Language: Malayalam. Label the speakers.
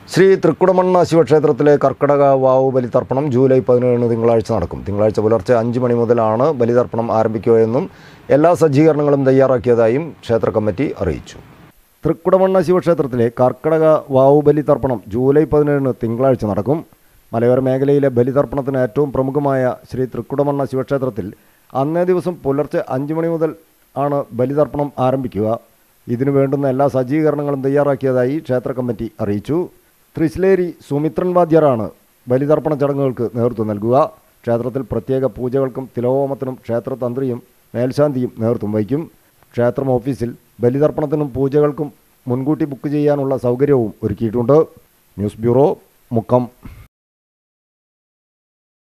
Speaker 1: ശ്രീ തൃക്കുടമണ്ണ ശിവക്ഷേത്രത്തിലെ കർക്കിടക വാവു ബലിതർപ്പണം ജൂലൈ പതിനേഴിന് തിങ്കളാഴ്ച നടക്കും തിങ്കളാഴ്ച പുലർച്ചെ അഞ്ച് മണി മുതലാണ് ബലിതർപ്പണം ആരംഭിക്കുകയെന്നും എല്ലാ സജ്ജീകരണങ്ങളും തയ്യാറാക്കിയതായും ക്ഷേത്ര കമ്മിറ്റി അറിയിച്ചു തൃക്കുടമണ്ണ ശിവക്ഷേത്രത്തിലെ കർക്കിടക വാവു ബലിതർപ്പണം ജൂലൈ പതിനേഴിന് തിങ്കളാഴ്ച നടക്കും മലയോര മേഖലയിലെ ബലിതർപ്പണത്തിന് ഏറ്റവും പ്രമുഖമായ ശ്രീ തൃക്കുടമണ്ണ ശിവക്ഷേത്രത്തിൽ അന്നേ ദിവസം പുലർച്ചെ അഞ്ച് മണി മുതൽ ആണ് ബലിതർപ്പണം ആരംഭിക്കുക ഇതിനു വേണ്ടുന്ന എല്ലാ സജ്ജീകരണങ്ങളും തയ്യാറാക്കിയതായി ക്ഷേത്ര കമ്മിറ്റി അറിയിച്ചു തൃശ്ശിലേരി സുമിത്രൻ വാദ്യറാണ് ബലിതർപ്പണ ചടങ്ങുകൾക്ക് നേതൃത്വം നൽകുക ക്ഷേത്രത്തിൽ പ്രത്യേക പൂജകൾക്കും തിലോഹോമത്തിനും ക്ഷേത്രതന്ത്രിയും മേൽശാന്തിയും നേതൃത്വം വഹിക്കും ക്ഷേത്രം ഓഫീസിൽ ബലിതർപ്പണത്തിനും പൂജകൾക്കും മുൻകൂട്ടി ബുക്ക് ചെയ്യാനുള്ള സൗകര്യവും ഒരുക്കിയിട്ടുണ്ട് ന്യൂസ് ബ്യൂറോ മുക്കം